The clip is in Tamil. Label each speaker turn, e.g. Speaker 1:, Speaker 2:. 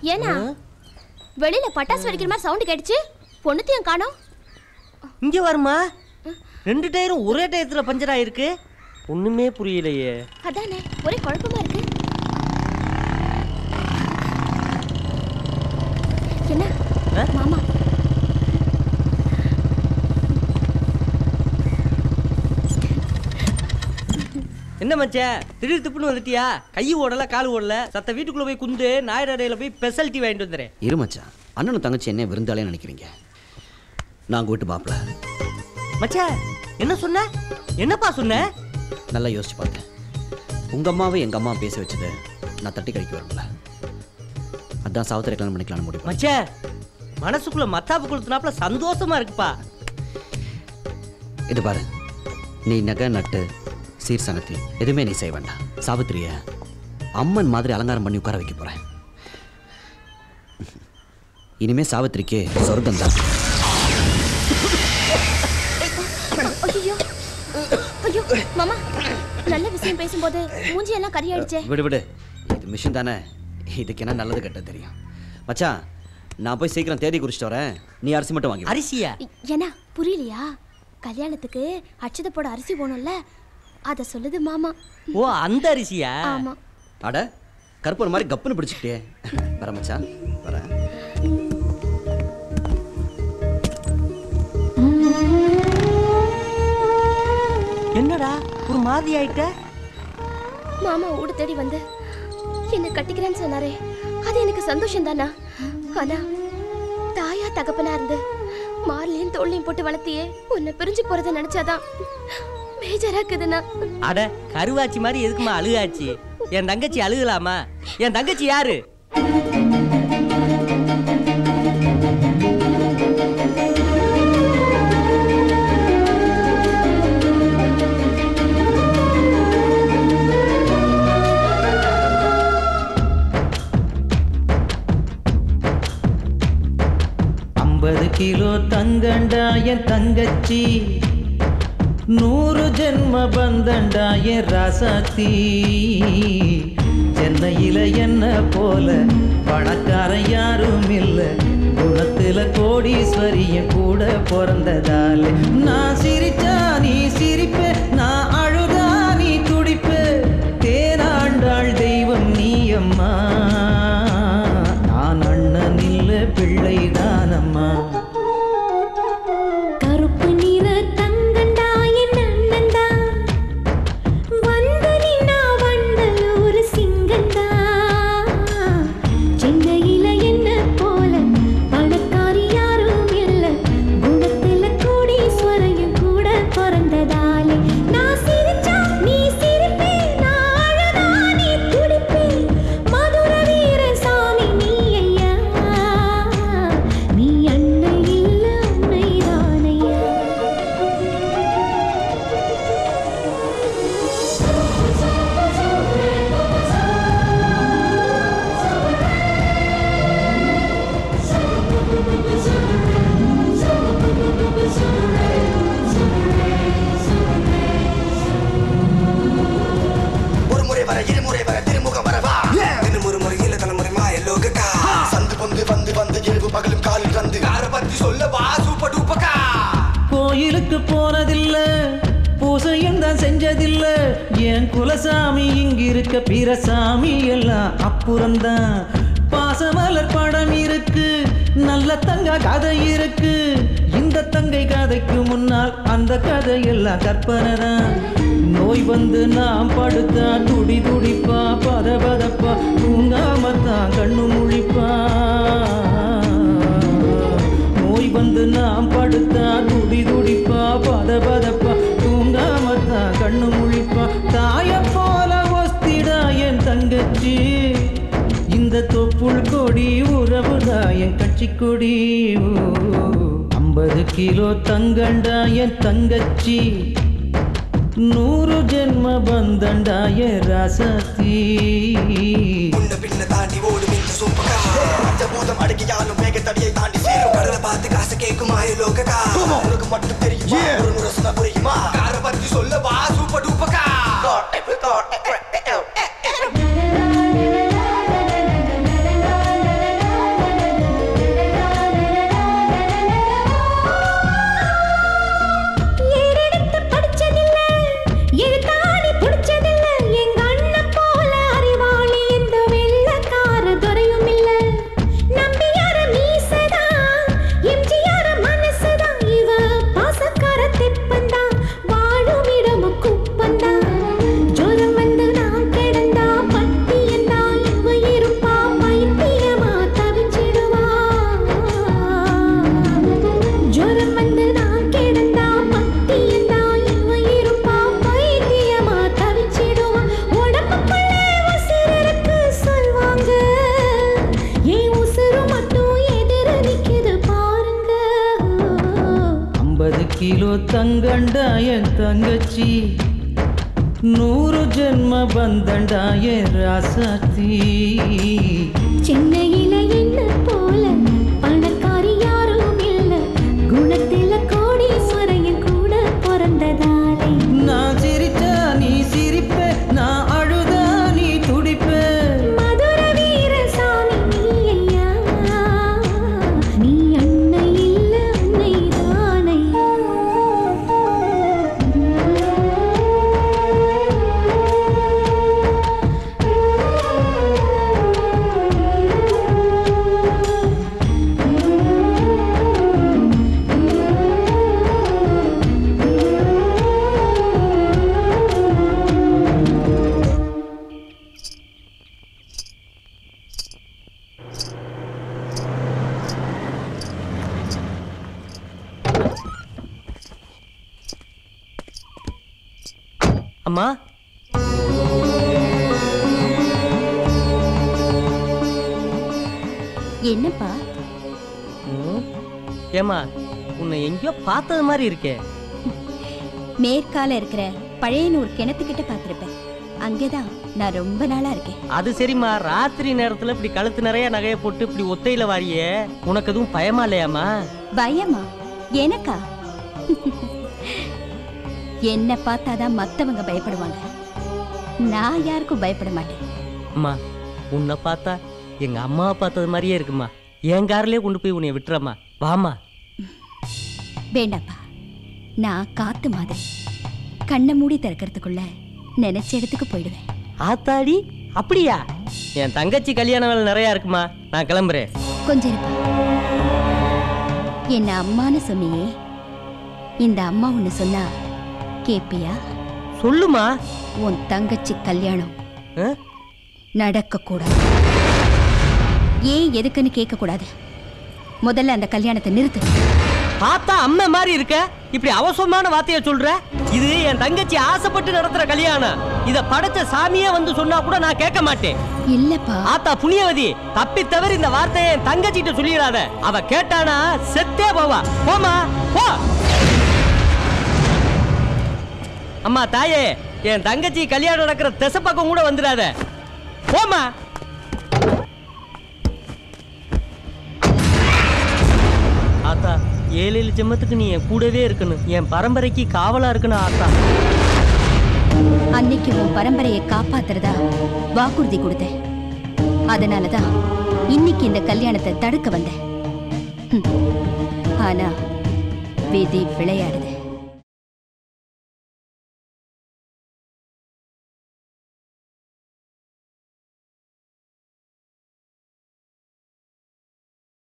Speaker 1: ஏன்னா வெளியில பட்டாசு வெடிக்கிற மாதிரி சவுண்ட் கேட்டுச்சு பொண்ணுத்தையும் காணோம்
Speaker 2: இங்க வருமா ரெண்டு டயரும் ஒரே டயத்துல பஞ்சர் ஆயிருக்கு ஒண்ணுமே புரியலையே
Speaker 1: அதானே ஒரே குழப்பமா இருக்கு என்ன
Speaker 2: ஆ?
Speaker 1: மாமா
Speaker 2: என்ன மச்சான் திடீர் திப்புன்னு வந்துட்டியா கை ஓடல கால் ஓடல சத்த வீட்டுக்குள்ள போய் குந்து நாயர் அறையில போய் ஸ்பெஷாலிட்டி வாங்கிட்டு வந்துறேன்
Speaker 3: இரு மச்சான் அண்ணனும் தங்கச்சி என்ன விருந்தாலே நினைக்கிறீங்க நான் வீட்டு மாப்பிள்ள
Speaker 2: மச்சான் என்ன சொன்ன என்னப்பா சொன்ன
Speaker 3: நல்லா யோசிச்சு பார்த்தேன் உங்க அம்மாவை எங்க அம்மா பேச வச்சது நான் தட்டி கழிக்க வரல அதான் சாவத்திரை கல்யாணம் பண்ணிக்கலாம்னு முடிவு பண்ணேன்.
Speaker 2: மச்சான் மனசுக்குள்ள மத்தாப்பு கொளுத்துனாப்புல சந்தோஷமா இருக்குப்பா
Speaker 3: இது பாரு நீ நகை நட்டு சீர் சனத்தி எதுவுமே நீ செய்ய வேண்டாம் சாவித்திரிய அம்மன் மாதிரி அலங்காரம் பண்ணி உட்கார வைக்க போறேன் இனிமே சாவித்திரிக்கு சொர்க்கம் தான்
Speaker 1: ஐயோ ஐயோ மாமா நல்ல விஷயம் பேசும்போது மூஞ்சி எல்லாம் கறியாயிடுச்சே
Speaker 3: விடு விடு இது மிஷின் தானே இதுக்கு என்ன நல்லது கெட்ட தெரியும் மச்சான் நான் போய் சீக்கிரம் தேதி குறிச்சிட்டு வரேன் நீ அரிசி மட்டும் வாங்கி வை.
Speaker 2: அரிசியா
Speaker 1: ஏன்னா புரியலையா கல்யாணத்துக்கு அச்சத போட அரிசி போகணும்ல அத சொல்லுது மாமா
Speaker 2: ஓ அந்த அரிசியா
Speaker 1: ஆமா
Speaker 3: அட கற்பூரம் மாதிரி கப்புன்னு பிடிச்சிக்கிட்டே வர மச்சான் வரேன்
Speaker 2: என்னடா ஒரு மாதிரி ஆயிட்ட
Speaker 1: மாமா ஊடு தேடி வந்து என்ன கட்டிக்கிறேன்னு சொன்னாரே அது எனக்கு சந்தோஷம் தானா ஆனா தாயா தகப்பனா இருந்து மார்லையும் தோல்லையும் போட்டு வளர்த்தியே உன்னை பிரிஞ்சு போறத நினைச்சாதான் மேஜராக்குதுண்ணா
Speaker 2: அட கருவாச்சி மாதிரி எதுக்குமா அழுகாச்சு என் தங்கச்சி அழுகலாமா என் தங்கச்சி யாரு
Speaker 4: ஐம்பது கிலோ தங்கண்டா என் தங்கச்சி நூறு ஜென்ம பந்தண்டா என் ராசாத்தி சென்னையில என்ன போல பணக்காரன் யாரும் இல்ல குணத்துல கோடீஸ்வரியும் கூட பிறந்ததால நான் சிரிச்சா நீ சிரிப்ப நான் அழுதா நீ துடிப்ப தேனாண்டாள் தெய்வம் நீ அம்மா நான் அண்ணன் இல்ல பிள்ளைதானம்மா
Speaker 5: கருப்பு நிற தங்கண்டா என் அண்ணன்டா வந்து நின்னா வண்டலூர் சிங்கண்டா சென்னையில என்ன போல பணக்காரி யாரும் இல்ல குணத்துல கோடீஸ்வரையும் கூட பிறந்ததாலே நான் சிரிச்சா நீ சிரிப்பே நான் அழகா நீ துடிப்பே மதுர வீர சாமி நீ ஐயா நீ அன்னை இல்ல அன்னைதானையா
Speaker 6: ஒரு முறை வர இருமுறை வர திருமுகம் வரவா இன்னும் ஒரு முறை இல்ல தலைமுறை மாய லோகக்கா சந்து பொந்து வந்து வந்து இரவு பகலும் காலில் வந்து யார பத்தி சொல்ல வா சூப்பர் டூப்பக்கா
Speaker 4: கோயிலுக்கு போனதில்ல பூசையும் தான் செஞ்சதில்ல என் குலசாமி இங்கிருக்க பிரசாமி எல்லாம் அப்புறம்தான் பாசமலர் படம் இருக்கு நல்ல தங்க கதை இருக்கு இந்த தங்கை கதைக்கு முன்னால் அந்த கதையெல்லாம் கற்பனை தான் நோய் வந்து நாம் படுத்தா துடி துடிப்பா பத பதப்பா தூங்காமத்தான் கண்ணு முழிப்பா நோய் வந்து நாம் படுத்தா துடி துடிப்பா பத பதப்பா தூங்காமத்தான் கண்ணு முழிப்பா தாய போல ஒஸ்திடா என் தங்கச்சி இந்த தொப்புள் கொடி உறவுதா என் கட்சி கொடி ஐம்பது கிலோ தங்கண்டா என் தங்கச்சி நூறு ஜென்ம பந்தண்டா என் ராசத்தி
Speaker 6: முன்ன பின்ன தாண்டி ஓடும் இந்த சூப்பக்கா பஞ்சபூதம் அடக்கியாலும் வேகத்தடியை தாண்டி சேரும் கடலை பார்த்து காசு கேட்கும் மாய லோகக்கா உனக்கு மட்டும் தெரியுமா ஒரு முறை சொன்னா புரியுமா யார பத்தி சொல்ல வா சூப்பர் டூப்பக்கா
Speaker 4: கிலோ தங்கண்டா என் தங்கச்சி நூறு ஜென்ம பந்தண்டா என் ராசாத்தி
Speaker 5: சென்னையில என்ன போல பணக்காரி யாரும் இல்ல குணத்தில கோடீஸ்வரையும் கூட பிறந்ததாலே
Speaker 4: நான் சிரிச்சா நீ சிரிப்ப நான் அழுதா நீ துடிப்ப
Speaker 5: மதுர வீரசாமி நீ ஐயா நீ அன்னை இல்ல அன்னை தானையா
Speaker 2: அம்மா
Speaker 7: என்னப்பா
Speaker 2: ம், ஏம்மா உன்னை எங்கேயோ பார்த்தது மாதிரி இருக்கே
Speaker 7: மேற்கால இருக்கிற பழையனூர் கிணத்துக்கிட்ட பார்த்துருப்பேன் அங்கேதான் நான் ரொம்ப நாளா இருக்கேன்
Speaker 2: அது சரிம்மா ராத்திரி நேரத்துல இப்படி கழுத்து நிறைய நகையை போட்டு இப்படி ஒத்தையில வாரியே உனக்கு எதுவும் பயமா இல்லையாம்மா
Speaker 7: பயமா எனக்கா என்ன பார்த்தாதான் மத்தவங்க பயப்படுவாங்க நான் யாருக்கும் பயப்பட மாட்டேன்
Speaker 2: அம்மா உன்னை பார்த்தா எங்க அம்மாவை பார்த்தது மாதிரியே இருக்குமா என் கார்லயே கொண்டு போய் உன்னை விட்டுறம்மா வாமா
Speaker 7: வேண்டாப்பா நான் காத்து மாதிரி கண்ணை மூடி திறக்கிறதுக்குள்ள நினைச்ச இடத்துக்கு போயிடுவேன்
Speaker 2: ஆத்தாடி அப்படியா என் தங்கச்சி கல்யாண வேலை நிறைய இருக்குமா நான் கிளம்புறேன்
Speaker 7: கொஞ்சம் இருப்பா என்ன அம்மான்னு சொன்னியே இந்த அம்மா ஒன்று சொன்னா கேப்பியா
Speaker 2: சொல்லுமா
Speaker 7: உன் தங்கச்சி கல்யாணம்
Speaker 2: ஆ?
Speaker 7: நடக்கக்கூடாது ஏன் எதுக்குன்னு கேட்கக்கூடாது முதல்ல அந்த கல்யாணத்தை நிறுத்து
Speaker 2: பார்த்தா அம்மை மாதிரி இருக்க இப்படி அவசரமான வார்த்தைய சொல்ற இது என் தங்கச்சி ஆசைப்பட்டு நடத்துற கல்யாணம் இத படைச்ச சாமியே வந்து சொன்னா கூட நான் கேட்க மாட்டேன்
Speaker 7: இல்லப்பா
Speaker 2: ஆத்தா புண்ணியவதி தப்பி தவிர இந்த வார்த்தையை என் தங்கச்சிட்ட சொல்லிடாத அவ கேட்டானா செத்தே போவா போமா போ அம்மா தாயே என் தங்கச்சி கல்யாணம் நடக்கிற திசை பக்கம் கூட வந்துடாத போமா ஆத்தா ஏழு ஏழு ஜென்மத்துக்கு நீ என் கூடவே இருக்கணும் என் பரம்பரைக்கு காவலா இருக்கணும் ஆத்தா
Speaker 7: அன்னைக்கு உன் பரம்பரையை காப்பாத்துறதா வாக்குறுதி கொடுத்தேன் அதனாலதான் இன்னைக்கு இந்த கல்யாணத்தை தடுக்க வந்தேன் ஹம். ஆனா விதி விளையாடுது